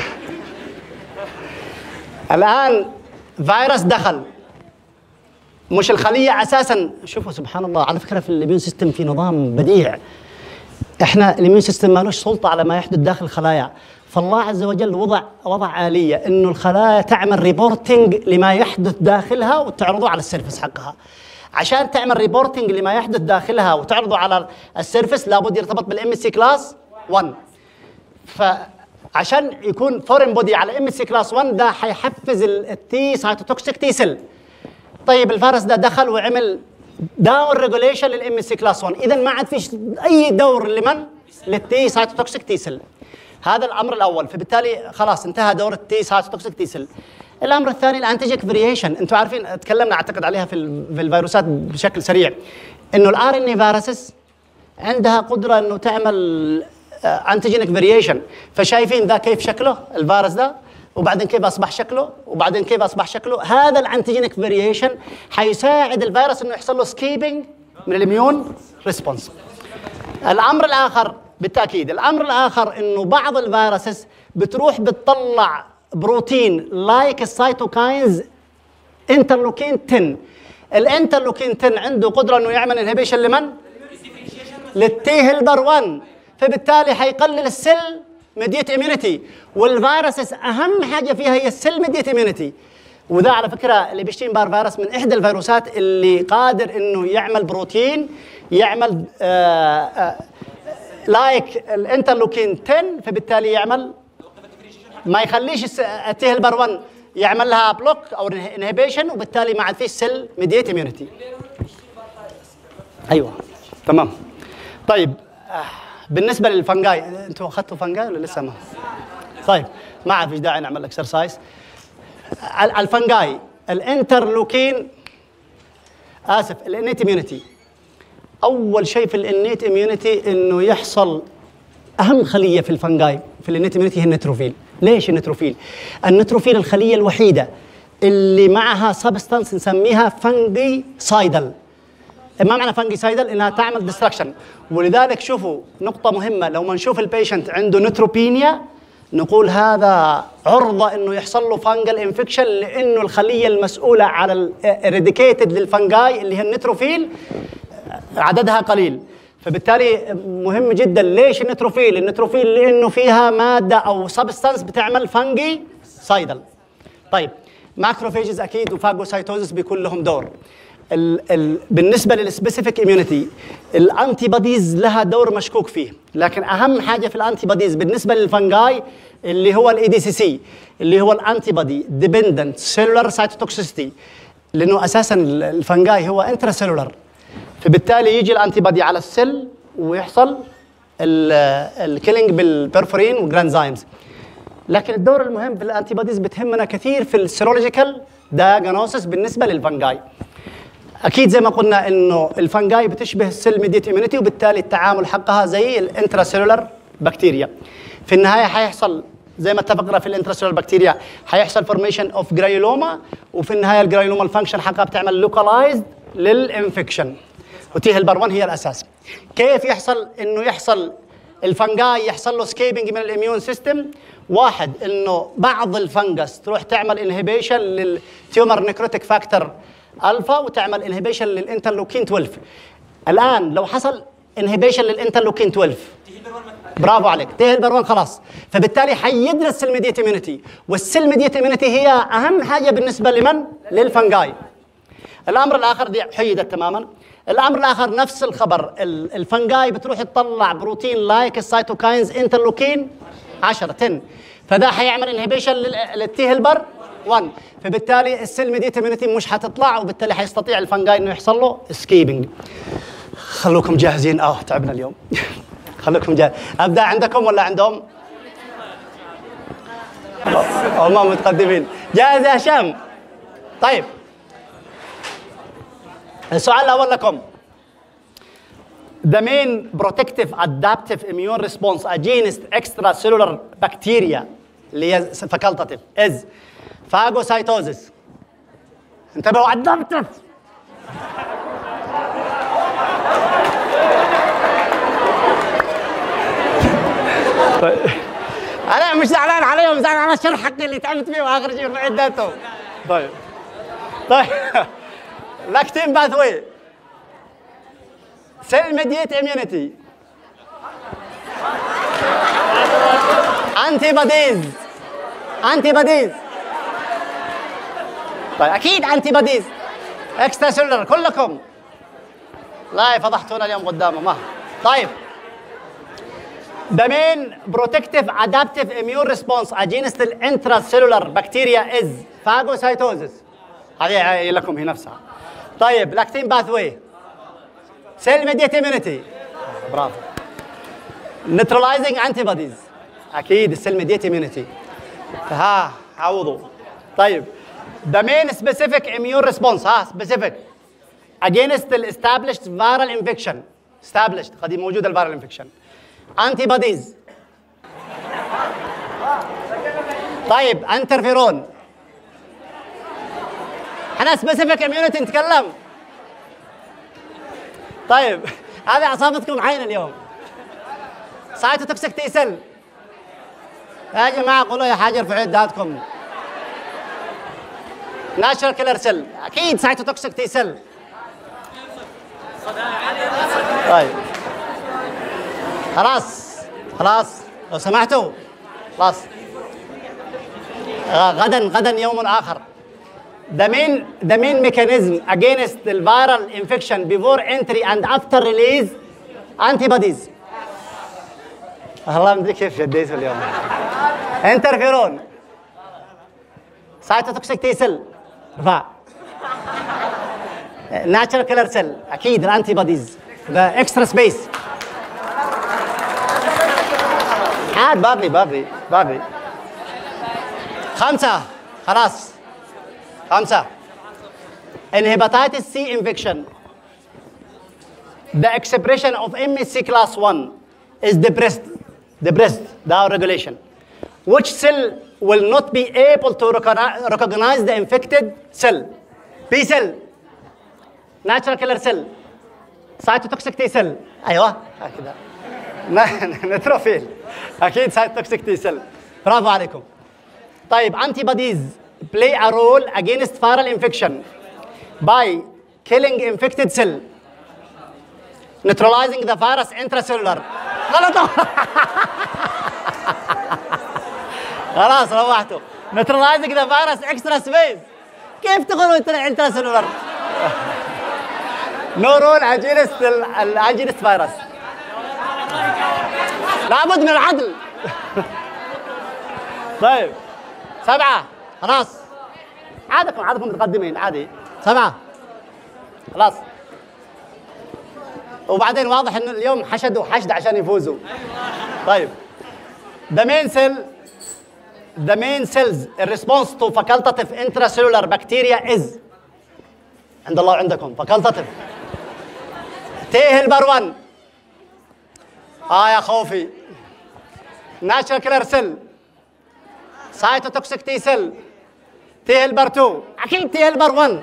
الان فيروس دخل مش الخليه اساسا شوفوا سبحان الله على فكره في الاميون سيستم في نظام بديع احنا الاميون سيستم ما لهش سلطه على ما يحدث داخل الخلايا فالله عز وجل وضع وضع آلية انه الخلايا تعمل ريبورتنج لما يحدث داخلها وتعرضه على السيرفس حقها عشان تعمل ريبورتنج لما يحدث داخلها وتعرضه على السيرفس لابد يرتبط بالام سي كلاس 1 فعشان يكون فورين بودي على ام سي كلاس 1 ده حيحفز التي سايتوتوكسيك تي سيل طيب الفيروس ده دخل وعمل داون ريجوليشن للام سي كلاس 1 اذا ما عاد فيش اي دور لمن للتي سايتوتوكسيك تي سيل هذا الامر الاول فبالتالي خلاص انتهى دور التي سايتوتوكسيك تي سيل الامر الثاني الانتيجيك فاريشن انتم عارفين تكلمنا اعتقد عليها في ال- في الفيروسات بشكل سريع انه الار ان فيروسز عندها قدره انه تعمل انتيجينيك فاريشن فشايفين ذا كيف شكله الفيروس ده وبعدين كيف اصبح شكله وبعدين كيف اصبح شكله هذا الانتيجينيك فاريشن حيساعد الفيروس انه يحصل له سكيبنج من الاميون ريسبونس الامر الاخر بالتاكيد الامر الاخر انه بعض الفيروسز بتروح بتطلع بروتين لايك السيتوكاينز انترلوكين 10 الانترلوكين 10 عنده قدره انه يعمل انهبيشن لمن؟ للتي هيلبر 1 فبالتالي حيقلل السيل ميديت اميونيتي والفيروسز اهم حاجه فيها هي السيل ميديت اميونيتي وده على فكره اللي بيشتين بار فيروس من احدى الفيروسات اللي قادر انه يعمل بروتين يعمل آه آه لايك الانترلوكين 10 فبالتالي يعمل ما يخليش الس- التي هيلبر 1 يعمل لها بلوك او انهبيشن وبالتالي ما عاد فيش سيل ميديت اميونيتي ايوه تمام طيب آه، بالنسبه للفنجاي انتوا اخذتوا فنجاي ولا لسه ما طيب ما عاد فيش داعي نعمل اكسرسايز ال- الفنجاي الانترلوكين اسف الانيت اميونيتي اول شيء في الانيت اميونيتي انه يحصل اهم خليه في الفنجاي في الانيت اميونيتي هي النيتروفيل ليش النيتروفيل النيتروفيل الخليه الوحيده اللي معها سبستانس نسميها فنجي سايدل ما معنى فانجي سايدل انها تعمل ديستركشن ولذلك شوفوا نقطه مهمه لو ما نشوف البيشنت عنده نيتروبينيا نقول هذا عرضه انه يحصل له فانجل انفكشن لانه الخليه المسؤوله على الاريديكيتد للفنجاي اللي هي النيتروفيل عددها قليل فبالتالي مهم جدا ليش النيتروفيل النيتروفيل لانه فيها ماده او سبستانس بتعمل فانجي سايدل طيب ماكروفيجز اكيد وفاجوسايتوزس بيكون لهم دور ال ال بالنسبه للسبيسيفيك اميونيتي الانتي بوديز لها دور مشكوك فيه لكن اهم حاجه في الانتي بوديز بالنسبه للفنجاي اللي هو الاي دي سي سي اللي هو الانتي بودي ديبندنت سيلولار سايتوتوكسيستي لانه اساسا الفنجاي هو انترا سيلولار فبالتالي يجي الانتي بودي على السيل ويحصل الكيلينج بالبرفورين والجرانزايمز لكن الدور المهم في الانتي بوديز بتهمنا كثير في السيرولوجيكال دايجنوسيس بالنسبه للفنجاي اكيد زي ما قلنا انه الفنجاي بتشبه السيل ميديت اميونيتي وبالتالي التعامل حقها زي الانتراسيلولر بكتيريا في النهايه حيحصل زي ما اتفقنا في الانتراسيلولر بكتيريا حيحصل فورميشن اوف جرايلوما وفي النهايه الجرايلوما الفانكشن حقها بتعمل لوكالايزد للانفكشن وتي هيلبر 1 هي الاساس كيف يحصل انه يحصل الفنجاي يحصل له سكيبنج من الاميون سيستم واحد انه بعض الفنجس تروح تعمل انهبيشن للتيومر نيكروتيك فاكتور الفا وتعمل انهبيشن للانترلوكين 12 الان لو حصل انهبيشن للانترلوكين 12 برافو عليك تهلبر 1 خلاص فبالتالي حيدنا السيل ميديت اميونيتي والسيل ميديت اميونيتي هي اهم حاجه بالنسبه لمن للفنجاي الامر الاخر دي حيدت تماما الامر الاخر نفس الخبر ال- الفنجاي بتروح تطلع بروتين لايك السيتوكاينز انترلوكين 10 10 فده حيعمل انهبيشن للتي هيلبر 1 فبالتالي السيل ميديت اميونيتي مش حتطلع وبالتالي حيستطيع الفنجاي انه يحصل له اسكيبنج خلوكم جاهزين اه تعبنا اليوم خلوكم جاهز ابدا عندكم ولا عندهم؟ هم متقدمين جاهز يا هشام طيب السؤال الاول لكم The main protective adaptive immune response against extracellular bacteria اللي هي facultative is phagocytosis انتبهوا adaptive طيب. انا مش زعلان عليهم زعلان على الشرح حقي اللي تعبت فيه واخر شيء رفعت ذاتهم طيب طيب لاكتين باثوي سيل ميديت اميونيتي انتي بوديز انتي بوديز طيب اكيد انتي بوديز اكسترا سيلولر كلكم لا فضحتونا اليوم قدامه ما طيب The main protective adaptive immune response against the intracellular bacteria is phagocytosis. هذه هي لكم هي نفسها. طيب لاكتين باثوي. Cell mediated immunity. برافو. Neutralizing antibodies. أكيد السيل mediated immunity. ها عوضوا. طيب The main specific immune response ها specific against the established viral infection. Established قديم موجود الفيرال infection. antibodies طيب انترفيرون احنا سبيسيفيك اميونيتي نتكلم طيب هذه اعصابتكم عين اليوم سايتوتوكسيك تي سيل يا جماعه قولوا يا حاجه ارفعوا يداتكم ناشر كيلر سيل اكيد سايتوتوكسيك تي سيل طيب خلاص خلاص لو سمحتوا خلاص آه، غدا غدا يوم اخر The main the main mechanism against the viral infection before entry and after release antibodies والله مدري كيف شديته اليوم انترفيرون سايتوتوكسيك تي سيل ارفع ناتشرال كيلر سيل اكيد الانتي بوديز ذا اكسترا سبيس عاد باقي باقي باقي خمسة خلاص خمسة الهيباتيتس سي انفكشن The expression of MSC class 1 is depressed, depressed, the regulation, which cell will not be able to recogni- recognize the infected cell. B cell, natural killer cell, cytotoxic T cell. ايوه هكذا نتروفيل اكيد سايتوكسيك تي سيل برافو عليكم طيب انتي بوديز play a role against viral infection by killing infected cell neutralizing the virus intracellular غلط خلاص روحتوا neutralizing the virus extra space كيف تقولوا intracellular no role against ال- against virus لابد من العدل طيب سبعة خلاص عادكم عادكم متقدمين عادي سبعة خلاص وبعدين واضح انه اليوم حشدوا حشد عشان يفوزوا طيب the main cell the main cells in response to facultative intracellular bacteria is عند الله عندكم facultative T helper 1 اه يا خوفي ناشر كيلر سيل سايتوتوكسيك تي سيل تي هيلبر 2 اكيد تي هيلبر 1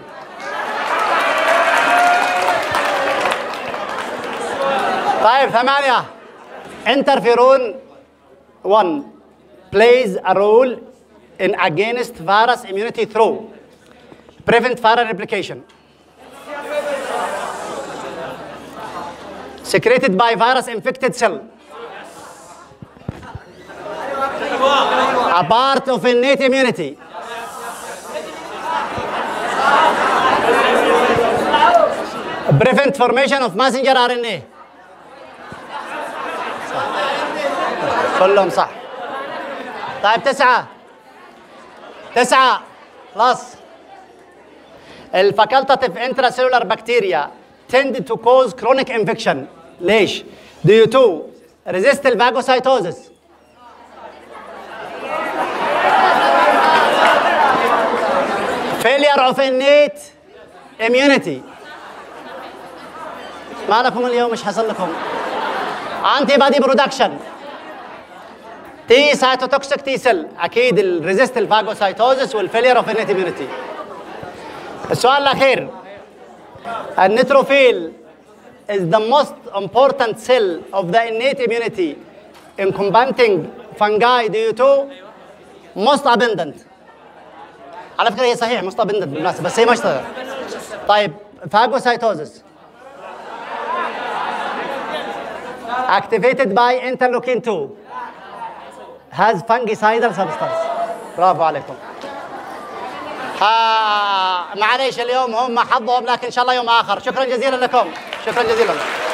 طيب ثمانية انترفيرون 1 plays a role in against virus immunity through prevent viral replication secreted by virus infected cell a part of innate immunity prevent formation of messenger RNA صح. كلهم صح طيب تسعة تسعة خلاص الفاكولتاتيف intracellular bacteria tend to cause chronic infection ليش؟ due to resist الفاجوسايتوزس failure of innate immunity ما لكم اليوم مش حصل لكم انتي بادي برودكشن تي سايتوتوكسيك تي سيل اكيد الريزيست الفاجوسايتوزس والفيلير اوف انيت immunity السؤال الاخير النيتروفيل is the most important cell of the innate immunity in combating fungi due to most abundant على فكره هي صحيح most abundant بالمناسبه بس هي مش طيب. طيب phagocytosis activated by interleukin 2 has fungicidal substance برافو عليكم آه معليش اليوم هم حظهم لكن ان شاء الله يوم اخر شكرا جزيلا لكم شكرا جزيلا